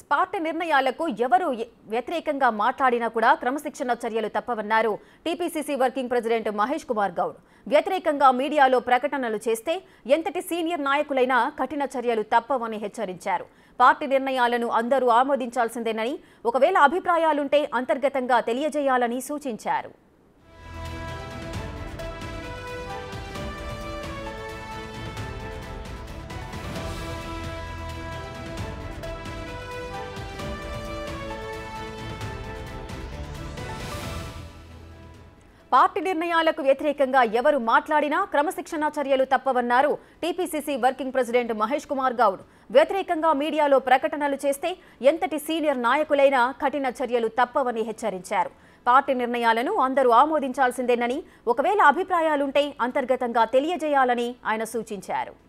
party నిర్ణయాలకు ఎవరు ఎ- వ్యతిరేకంగా మాట్లాడినా కూడా క్రమశిక్షణ చర్యలు తప్పవన్నారు TPCC working president Mahesh Kumar Goud వ్యతిరేకంగా మీడియాలో ప్రకటనలు చేస్తే ఎంతటి సీనియర్ నాయకులైనా కఠిన చర్యలు తప్పవని హెచ్చరించారు పార్టీ నిర్ణయాలను అందరూ ఆమోదించాల్సిందేనని ఒకవేళ అభిప్రాయాలుంటే అంతర్గతంగా తెలియజేయాలని సూచించారు పార్టీ నిర్ణయాలకు వ్యతిరేకంగా ఎవరు మాట్లాడినా క్రమశిక్షణ చర్యలు తప్పవన్నారు TPCC working president Mahesh Kumar Goud వ్యతిరేకంగా మీడియాలో ప్రకటనలు చేస్తే ఎంతటి సీనియర్ నాయకులైనా కఠిన చర్యలు తప్పవని హెచ్చరించారు పార్టీ నిర్ణయాలను అందరూ ఆమోదించాల్సిందేనని ఒకవేళ అభిప్రాయాలుంటే అంతర్గతంగా తెలియజేయాలని ఆయన సూచించారు